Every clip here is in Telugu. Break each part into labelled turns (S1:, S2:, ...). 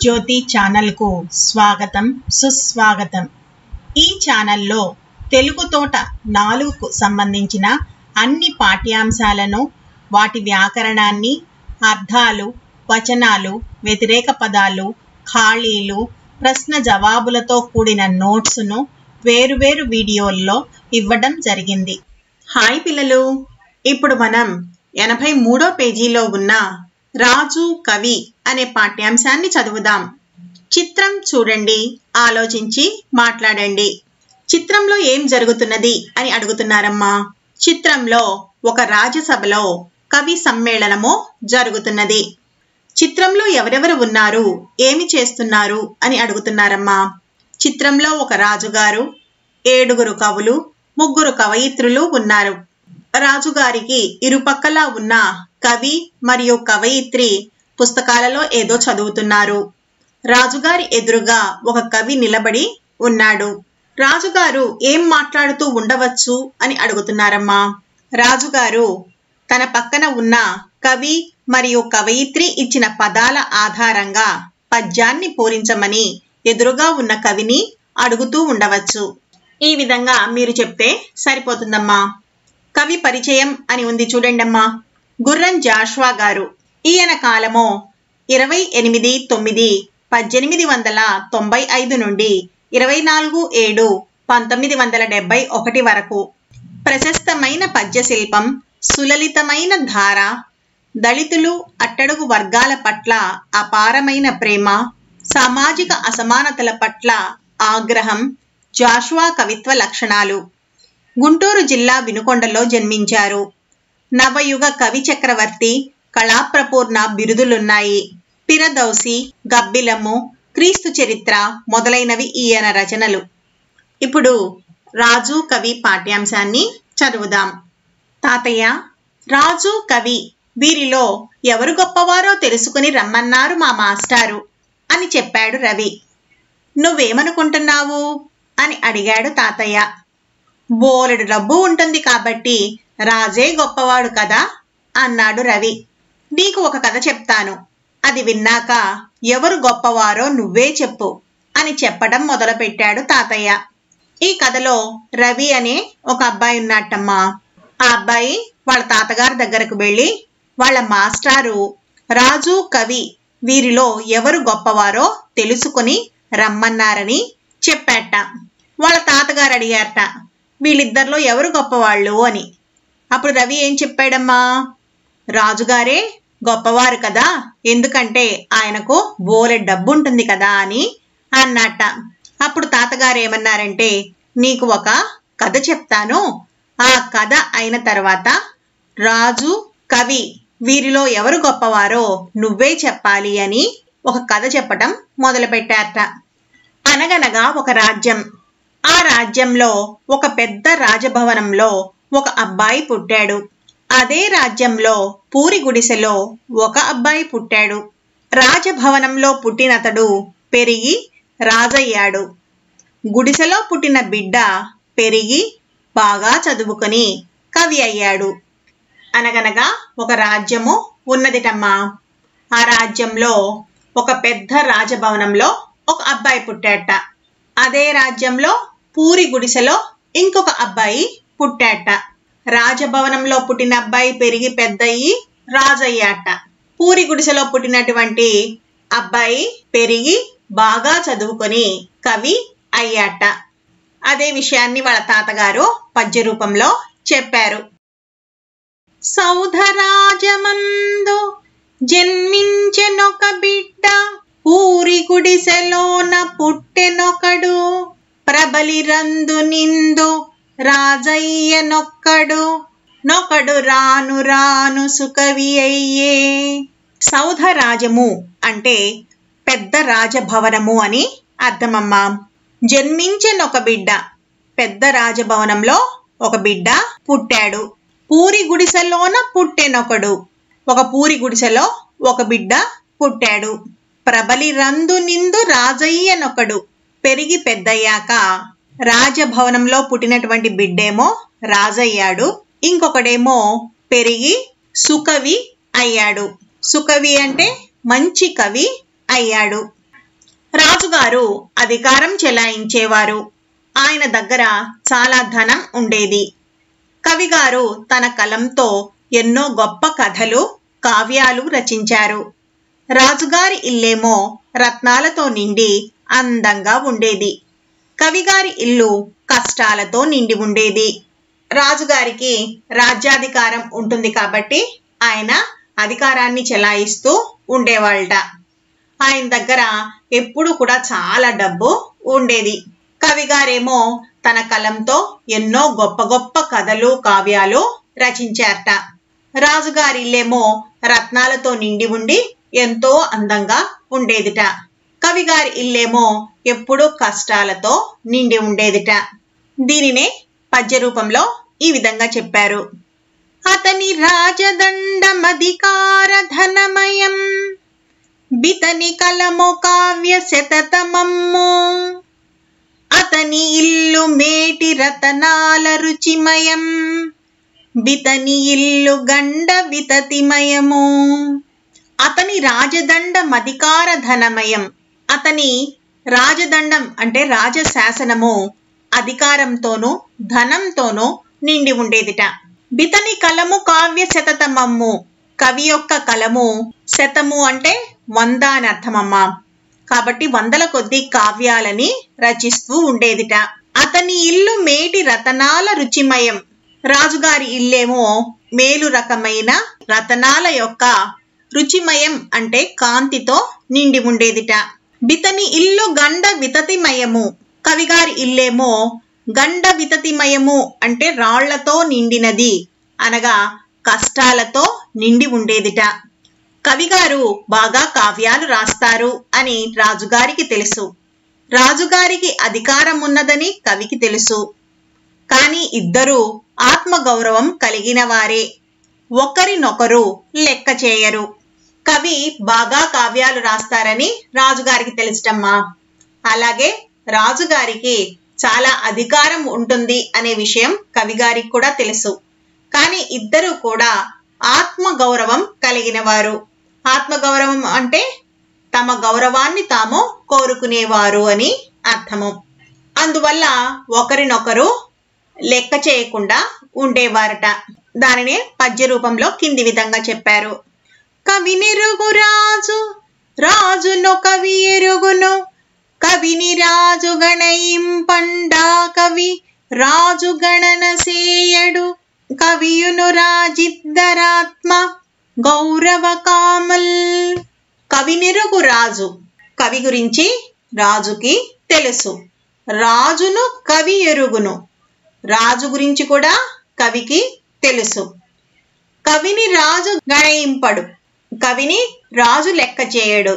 S1: జ్యోతి ఛానల్కు స్వాగతం సుస్వాగతం ఈ ఛానల్లో తెలుగు తోట నాలుగుకు సంబంధించిన అన్ని పాఠ్యాంశాలను వాటి వ్యాకరణాన్ని అర్థాలు వచనాలు వ్యతిరేక పదాలు ఖాళీలు ప్రశ్న జవాబులతో కూడిన నోట్స్ను వేరువేరు వీడియోల్లో ఇవ్వడం జరిగింది హాయ్ పిల్లలు ఇప్పుడు మనం ఎనభై మూడో పేజీలో ఉన్న రాజు కవి అనే పాఠ్యాంశాన్ని చదువుదాం చిత్రం చూడండి ఆలోచించి మాట్లాడండి చిత్రంలో ఏం జరుగుతున్నది అని అడుగుతున్నారమ్మా చిత్రంలో ఒక రాజసభలో కవి సమ్మేళనము జరుగుతున్నది చిత్రంలో ఎవరెవరు ఉన్నారు ఏమి చేస్తున్నారు అని అడుగుతున్నారమ్మా చిత్రంలో ఒక రాజుగారు ఏడుగురు కవులు ముగ్గురు కవయిత్రులు ఉన్నారు రాజుగారికి ఇరుపక్కలా ఉన్న కవి మరియు కవయిత్రి పుస్తకాలలో ఏదో చదువుతున్నారు రాజుగారి ఎదురుగా ఒక కవి నిలబడి ఉన్నాడు రాజుగారు ఏం మాట్లాడుతూ ఉండవచ్చు అని అడుగుతున్నారమ్మా రాజుగారు తన పక్కన ఉన్న కవి మరియు కవయిత్రి ఇచ్చిన పదాల ఆధారంగా పద్యాన్ని పూరించమని ఎదురుగా ఉన్న కవిని అడుగుతూ ఉండవచ్చు ఈ విధంగా మీరు చెప్తే సరిపోతుందమ్మా కవి పరిచయం అని ఉంది చూడండమ్మా గుర్రం జాష్వా గారు ఈయన కాలము ఇరవై ఎనిమిది తొమ్మిది పద్దెనిమిది వందల తొంభై ఐదు నుండి ఇరవై నాలుగు ఏడు పంతొమ్మిది వందల డెబ్బై ఒకటి వరకు ప్రశస్తమైన పద్యశిల్పం సులలితమైన ధార దళితులు అట్టడుగు వర్గాల పట్ల అపారమైన ప్రేమ సామాజిక అసమానతల పట్ల ఆగ్రహం జాషువా కవిత్వ లక్షణాలు గుంటూరు జిల్లా వినుకొండలో జన్మించారు నవయుగ కవి చక్రవర్తి కళాప్రపూర్ణ బిరుదులున్నాయి పిరదౌసి గబ్బిలము క్రీస్తు చరిత్ర మొదలైనవి ఈయన రచనలు ఇప్పుడు రాజు కవి పాఠ్యాంశాన్ని చదువుదాం తాతయ్య రాజు కవి వీరిలో ఎవరు గొప్పవారో తెలుసుకుని రమ్మన్నారు మా మాస్టారు అని చెప్పాడు రవి నువ్వేమనుకుంటున్నావు అని అడిగాడు తాతయ్య బోలెడు డబ్బు ఉంటుంది కాబట్టి రాజే గొప్పవాడు కదా అన్నాడు రవి నీకు ఒక కథ చెప్తాను అది విన్నాక ఎవరు గొప్పవారో నువ్వే చెప్పు అని చెప్పడం మొదలుపెట్టాడు తాతయ్య ఈ కథలో రవి అనే ఒక అబ్బాయి ఉన్నట్టమ్మా ఆ అబ్బాయి వాళ్ళ తాతగారి దగ్గరకు వెళ్ళి వాళ్ళ మాస్టారు రాజు కవి వీరిలో ఎవరు గొప్పవారో తెలుసుకుని రమ్మన్నారని చెప్పాట వాళ్ళ తాతగారు అడిగారట వీళ్ళిద్దరిలో ఎవరు గొప్పవాళ్ళు అని అప్పుడు రవి ఏం చెప్పాడమ్మా రాజుగారే గొప్పవారు కదా ఎందుకంటే ఆయనకు బోలె డబ్బు ఉంటుంది కదా అని అన్నట్ట అప్పుడు తాతగారు ఏమన్నారంటే నీకు ఒక కథ చెప్తాను ఆ కథ అయిన తర్వాత రాజు కవి వీరిలో ఎవరు గొప్పవారో నువ్వే చెప్పాలి అని ఒక కథ చెప్పటం మొదలుపెట్టారట అనగనగా ఒక రాజ్యం ఆ రాజ్యంలో ఒక పెద్ద రాజభవనంలో ఒక అబ్బాయి పుట్టాడు అదే రాజ్యంలో పూరి గుడిసెలో ఒక అబ్బాయి పుట్టాడు రాజభవనంలో పుట్టినతడు పెరిగి రాజయ్యాడు గుడిసెలో పుట్టిన బిడ్డ పెరిగి బాగా చదువుకొని కవి అయ్యాడు అనగనగా ఒక రాజ్యము ఉన్నదిటమ్మా ఆ రాజ్యంలో ఒక పెద్ద రాజభవనంలో ఒక అబ్బాయి పుట్టాట అదే రాజ్యంలో పూరి గుడిసెలో ఇంకొక అబ్బాయి పుట్టాట రాజభవనంలో పుట్టిన అబ్బాయి పెరిగి పెద్దయి రాజయ్యాట పూరి గుడిసెలో పుట్టినటువంటి అబ్బాయి పెరిగి బాగా చదువుకొని కవి అయ్యాట అదే విషయాన్ని వాళ్ళ తాతగారు పద్య రూపంలో చెప్పారు సౌధరాజమందు జన్మించెనొక బిడ్డ ఊరి గుడిసెలోన పుట్టెనొకడు ప్రబలి రందు నిందు రాజయ్యనొక్కడు నొకడు రాను రాను సుకవి అయ్యే సౌధరాజము అంటే పెద్ద రాజభవనము అని అర్థమమ్మా జన్మించెనొక బిడ్డ పెద్ద రాజభవనంలో ఒక బిడ్డ పుట్టాడు పూరి గుడిసెలోన పుట్టెనొకడు ఒక పూరి గుడిసెలో ఒక బిడ్డ పుట్టాడు ప్రబలి రందు నిందు రాజయ్యనొకడు పెరిగి పెద్దయ్యాక రాజభవనంలో పుట్టినటువంటి బిడ్డేమో రాజయ్యాడు ఇంకొకడేమో పెరిగి సుకవి అయ్యాడు సుకవి అంటే మంచి కవి అయ్యాడు రాజుగారు అధికారం చెలాయించేవారు ఆయన దగ్గర చాలా ధనం ఉండేది కవిగారు తన కలంతో ఎన్నో గొప్ప కథలు కావ్యాలు రచించారు రాజుగారి ఇల్లేమో రత్నాలతో నిండి అందంగా ఉండేది కవిగారి ఇల్లు కష్టాలతో నిండి ఉండేది రాజుగారికి రాజ్యాధికారం ఉంటుంది కాబట్టి ఆయన అధికారాన్ని చెలాయిస్తూ ఉండేవాళ్ళట ఆయన దగ్గర ఎప్పుడు కూడా చాలా డబ్బు ఉండేది కవిగారేమో తన కలంతో ఎన్నో గొప్ప గొప్ప కథలు కావ్యాలు రచించారట రాజుగారి ఇల్లేమో రత్నాలతో నిండి ఉండి ఎంతో అందంగా ఉండేదిట కవిగారి ఇల్లేమో ఎప్పుడూ కష్టాలతో నిండి ఉండేదిట దీనినే పద్య రూపంలో ఈ విధంగా చెప్పారు అతని రాజదండమధికార ధనమయం బితని కలము కావ్య శతతమమ్ము అతని ఇల్లు మేటి రతనాల రుచిమయం బితని ఇల్లు గండ వితతిమయము అతని రాజదండమధికార ధనమయం అతని రాజదండం అంటే రాజశాసనము అధికారంతోనూ ధనంతోనూ నిండి ఉండేదిట బితని కలము కావ్య శతతమమ్ము కవి యొక్క కలము శతము అంటే వంద అని అర్థమమ్మా కాబట్టి వందల కొద్ది కావ్యాలని రచిస్తూ ఉండేదిట అతని ఇల్లు మేటి రతనాల రుచిమయం రాజుగారి ఇల్లేమో మేలు రకమైన రతనాల యొక్క రుచిమయం అంటే కాంతితో నిండి ఉండేదిట బితని ఇల్లు గండ వితతిమయము కవిగారి ఇల్లేమో గండ వితతిమయము అంటే రాళ్లతో నిండినది అనగా కష్టాలతో నిండి ఉండేదిట కవిగారు బాగా కావ్యాలు రాస్తారు అని రాజుగారికి తెలుసు రాజుగారికి అధికారం ఉన్నదని కవికి తెలుసు కానీ ఇద్దరూ ఆత్మగౌరవం కలిగిన వారే ఒకరినొకరు లెక్క చేయరు కవి బాగా కావ్యాలు రాస్తారని రాజుగారికి తెలుసటమ్మా అలాగే రాజుగారికి చాలా అధికారం ఉంటుంది అనే విషయం కవిగారికి కూడా తెలుసు కానీ ఇద్దరు కూడా ఆత్మ గౌరవం కలిగిన వారు ఆత్మగౌరవం అంటే తమ గౌరవాన్ని తాము కోరుకునేవారు అని అర్థము అందువల్ల ఒకరినొకరు లెక్క చేయకుండా ఉండేవారట దానినే పద్య రూపంలో కింది విధంగా చెప్పారు కవినెరుగు రాజు రాజును కవి ఎరుగును కవిని రాజు గణయింపండా కవి రాజు గణన సేయడు కవియును రాజిద్దరాత్మ గౌరవ కామల్ కవినెరుగు రాజు కవి గురించి రాజుకి తెలుసు రాజును కవి ఎరుగును రాజు గురించి కూడా కవికి తెలుసు కవిని రాజు గణయింపడు కవిని రాజు లెక్క చేయడు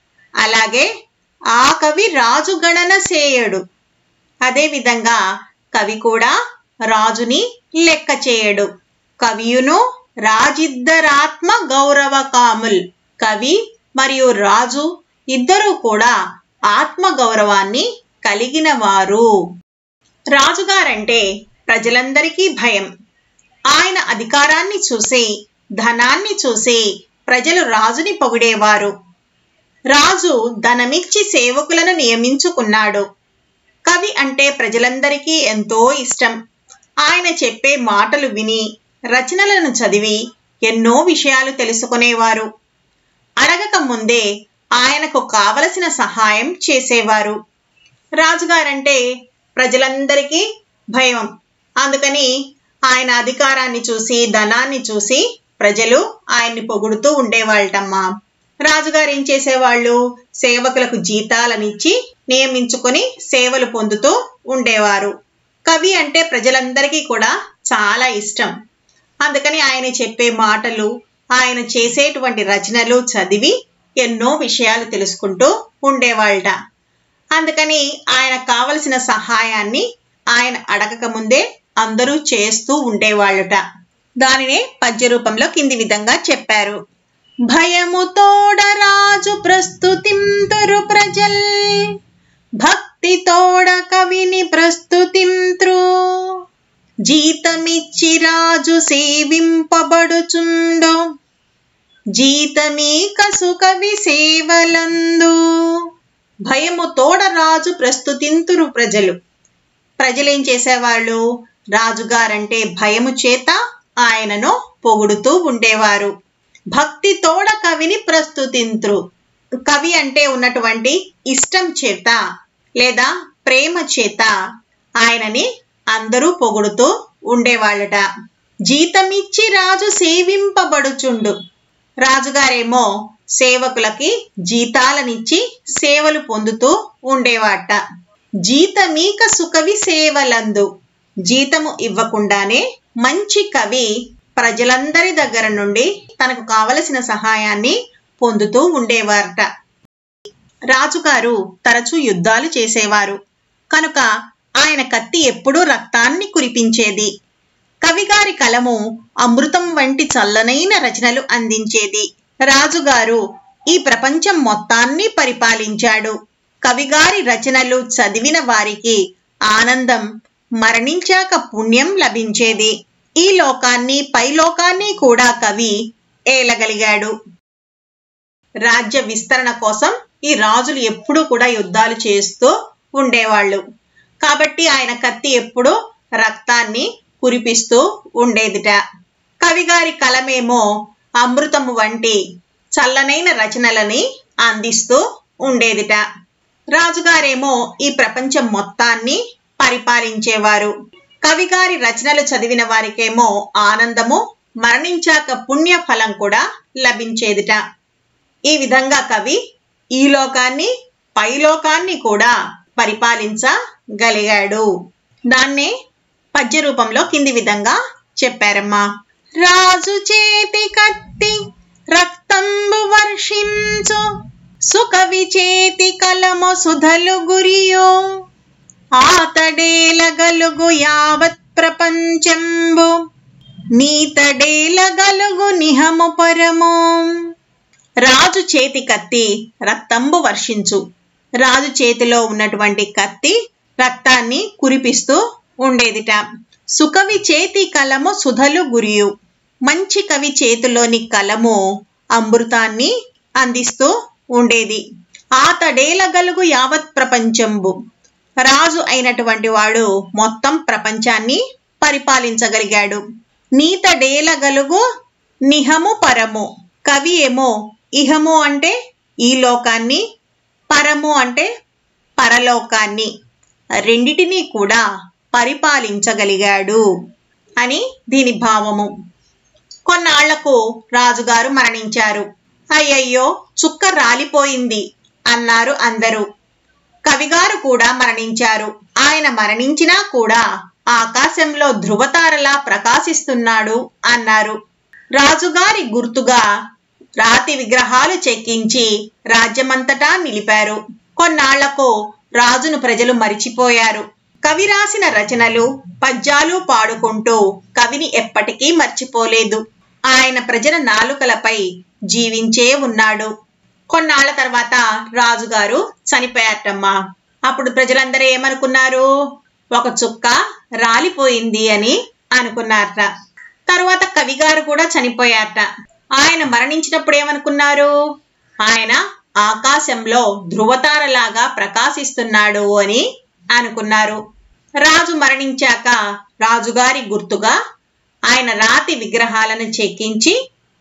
S1: అలాగే ఆ కవి రాజు గణన చేయడు అదేవిధంగా కవి కూడా రాజుని లెక్క చేయడు కవియును రాజిద్దరాత్మ గౌరవ కాముల్ కవి మరియు రాజు ఇద్దరూ కూడా ఆత్మ గౌరవాన్ని కలిగిన వారు రాజుగారంటే ప్రజలందరికీ భయం ఆయన అధికారాన్ని చూసి ధనాన్ని చూసి ప్రజలు రాజుని పొగిడేవారు రాజు ధనమిచ్చి సేవకులను నియమించుకున్నాడు కవి అంటే ప్రజలందరికీ ఎంతో ఇష్టం ఆయన చెప్పే మాటలు విని రచనలను చదివి ఎన్నో విషయాలు తెలుసుకునేవారు అడగక ముందే ఆయనకు కావలసిన సహాయం చేసేవారు రాజుగారంటే ప్రజలందరికీ భయం అందుకని ఆయన అధికారాన్ని చూసి ధనాన్ని చూసి ప్రజలు ఆయన్ని పొగుడుతూ ఉండేవాళ్ళటమ్మా రాజుగారు ఏం చేసేవాళ్ళు సేవకులకు జీతాలనిచ్చి నియమించుకొని సేవలు పొందుతూ ఉండేవారు కవి అంటే ప్రజలందరికీ కూడా చాలా ఇష్టం అందుకని ఆయన చెప్పే మాటలు ఆయన చేసేటువంటి రచనలు చదివి ఎన్నో విషయాలు తెలుసుకుంటూ ఉండేవాళ్ళట అందుకని ఆయన కావలసిన సహాయాన్ని ఆయన అడగక ముందే అందరూ చేస్తూ ఉండేవాళ్ళట దానినే పద్య రూపంలో కింది విధంగా చెప్పారు భయము తోడ రాజు ప్రస్తుతింతురు ప్రజల్ భక్తి తోడ కవిని ప్రస్తుతింత్రు జీతమిచ్చి రాజు సేవింపబడుచుండో జీతమీ కసు కవి సేవలందు భయము తోడ రాజు ప్రస్తుతింతురు ప్రజలు ప్రజలేం చేసేవాళ్ళు రాజుగారంటే భయము చేత ఆయనను పొగుడుతూ ఉండేవారు భక్తి తోడ కవిని ప్రస్తుతింతురు కవి అంటే ఉన్నటువంటి ఇష్టం చేత లేదా ప్రేమ చేత ఆయనని అందరూ పొగుడుతూ ఉండేవాళ్ళట జీతమిచ్చి రాజు సేవింపబడుచుండు రాజుగారేమో సేవకులకి జీతాలనిచ్చి సేవలు పొందుతూ ఉండేవాట జీతమీక సుకవి సేవలందు జీతము ఇవ్వకుండానే మంచి కవి ప్రజలందరి దగ్గర నుండి తనకు కావలసిన సహాయాన్ని పొందుతూ ఉండేవారట రాజుగారు తరచూ యుద్ధాలు చేసేవారు కనుక ఆయన కత్తి ఎప్పుడూ రక్తాన్ని కురిపించేది కవిగారి కలము అమృతం వంటి చల్లనైన రచనలు అందించేది రాజుగారు ఈ ప్రపంచం మొత్తాన్ని పరిపాలించాడు కవిగారి రచనలు చదివిన వారికి ఆనందం మరణించాక పుణ్యం లభించేది ఈ లోకాన్ని పై లోకాన్ని కూడా కవి ఏలగలిగాడు రాజ్య విస్తరణ కోసం ఈ రాజులు ఎప్పుడూ కూడా యుద్ధాలు చేస్తూ ఉండేవాళ్ళు కాబట్టి ఆయన కత్తి ఎప్పుడూ రక్తాన్ని కురిపిస్తూ ఉండేదిట కవిగారి కలమేమో అమృతము వంటి చల్లనైన రచనలని అందిస్తూ ఉండేదిట రాజుగారేమో ఈ ప్రపంచం మొత్తాన్ని పరిపాలించేవారు కవిగారి రచనలు చదివిన వారికేమో ఆనందము మరణించాక పుణ్య ఫలం కూడా లభించేదిట ఈ విధంగా కవి ఈ లోకాన్ని పై లోకాన్ని కూడా పరిపాలించగలిగాడు దాన్నే పద్య రూపంలో కింది విధంగా చెప్పారమ్మా రాజు చేతి కత్తి రక్తంబు వర్షించు సుకవి చేతి కలము సుధలు గురియో ఆతడేలగలుగు యావత్ ప్రపంచంబు నీతడేలగలుగు నిహము పరము రాజు చేతి కత్తి రక్తంబు వర్షించు రాజు చేతిలో ఉన్నటువంటి కత్తి రక్తాన్ని కురిపిస్తూ ఉండేదిట సుకవి చేతి కలము సుధలు గురియు మంచి కవి చేతిలోని కలము అమృతాన్ని అందిస్తూ ఉండేది ఆతడేలగలుగు యావత్ ప్రపంచంబు రాజు అయినటువంటి వాడు మొత్తం ప్రపంచాన్ని పరిపాలించగలిగాడు నీతడేలగలుగు నిహము పరము కవి ఏమో ఇహము అంటే ఈ లోకాన్ని పరము అంటే పరలోకాన్ని రెండిటినీ కూడా పరిపాలించగలిగాడు అని దీని భావము కొన్నాళ్లకు రాజుగారు మరణించారు అయ్యయ్యో చుక్క రాలిపోయింది అన్నారు అందరూ కవిగారు కూడా మరణించారు ఆయన మరణించినా కూడా ఆకాశంలో ధృవతారలా ప్రకాశిస్తున్నాడు అన్నారు రాజుగారి గుర్తుగా రాతి విగ్రహాలు చెక్కించి రాజ్యమంతటా నిలిపారు కొన్నాళ్లకు రాజును ప్రజలు మరిచిపోయారు కవి రాసిన రచనలు పద్యాలు పాడుకుంటూ కవిని ఎప్పటికీ మర్చిపోలేదు ఆయన ప్రజల నాలుకలపై జీవించే ఉన్నాడు కొన్నాళ్ల తర్వాత రాజుగారు చనిపోయారటమ్మా అప్పుడు ప్రజలందరూ ఏమనుకున్నారు ఒక చుక్క రాలిపోయింది అని అనుకున్నారట తరువాత కవిగారు కూడా చనిపోయారట ఆయన మరణించినప్పుడు ఏమనుకున్నారు ఆయన ఆకాశంలో ధృవతారలాగా ప్రకాశిస్తున్నాడు అని అనుకున్నారు రాజు మరణించాక రాజుగారి గుర్తుగా ఆయన రాతి విగ్రహాలను చెక్కించి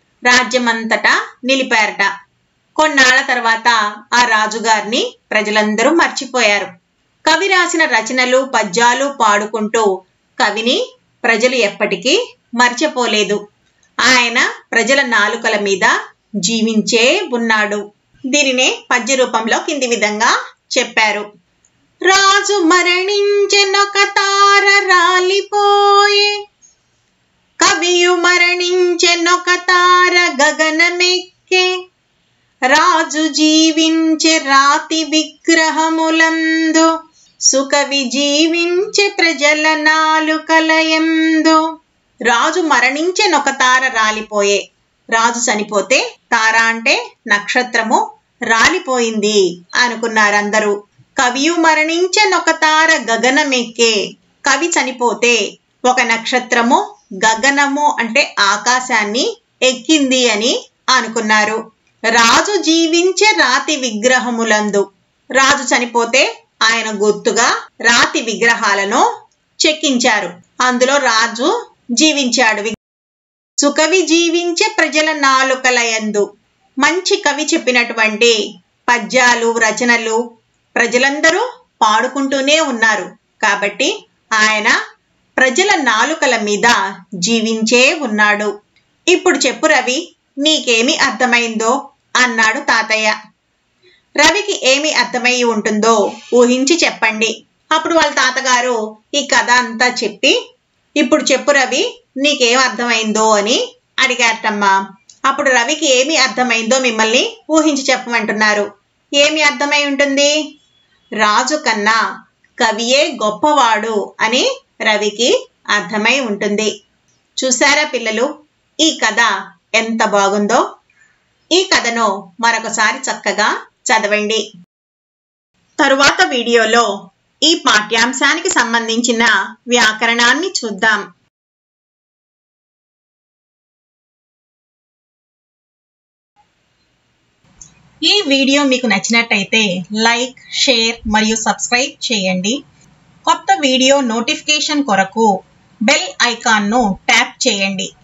S1: రాజ్యమంతటా నిలిపారట కొన్నాళ్ల తర్వాత ఆ రాజుగారిని ప్రజలందరూ మర్చిపోయారు కవి రాసిన రచనలు పద్యాలు పాడుకుంటూ కవిని ప్రజలు ఎప్పటికీ మర్చిపోలేదు ఆయన ప్రజల నాలుకల మీద జీవించే ఉన్నాడు దీనినే పద్య రూపంలో కింది విధంగా చెప్పారు రాజు మరణించెనొక తార రాలిపోయే కవియు మరణించెనొక తార గగనమెక్కే రాజు జీవించే రాతి విగ్రహములందు సుకవి జీవించే ప్రజల నాలుకలయందు రాజు మరణించెనొక తార రాలిపోయే రాజు చనిపోతే తార అంటే నక్షత్రము రాలిపోయింది అనుకున్నారందరూ కవియు మరణించెనొక తార గగనమెక్కే కవి చనిపోతే ఒక నక్షత్రము గగనము అంటే ఆకాశాన్ని ఎక్కింది అని అనుకున్నారు రాజు జీవించే రాతి విగ్రహములందు రాజు చనిపోతే ఆయన గుర్తుగా రాతి విగ్రహాలను చెక్కించారు అందులో రాజు జీవించాడు సుకవి జీవించే ప్రజల నాలుకలయందు మంచి కవి చెప్పినటువంటి పద్యాలు రచనలు ప్రజలందరూ పాడుకుంటూనే ఉన్నారు కాబట్టి ఆయన ప్రజల నాలుకల మీద జీవించే ఉన్నాడు ఇప్పుడు చెప్పు రవి నీకేమి అర్థమైందో అన్నాడు తాతయ్య రవికి ఏమి అర్థమయ్యి ఉంటుందో ఊహించి చెప్పండి అప్పుడు వాళ్ళ తాతగారు ఈ కథ అంతా చెప్పి ఇప్పుడు చెప్పు రవి నీకేం అర్థమైందో అని అడిగారటమ్మా అప్పుడు రవికి ఏమి అర్థమైందో మిమ్మల్ని ఊహించి చెప్పమంటున్నారు ఏమి అర్థమై ఉంటుంది రాజు కన్నా కవియే గొప్పవాడు అని రవికి అర్థమై ఉంటుంది చూసారా పిల్లలు ఈ కథ ఎంత బాగుందో ఈ కథను మరొకసారి చక్కగా చదవండి తరువాత వీడియోలో ఈ పాఠ్యాంశానికి సంబంధించిన వ్యాకరణాన్ని చూద్దాం ఈ వీడియో మీకు నచ్చినట్టయితే లైక్ షేర్ మరియు సబ్స్క్రైబ్ చేయండి కొత్త వీడియో నోటిఫికేషన్ కొరకు బెల్ ఐకాన్ను ట్యాప్ చేయండి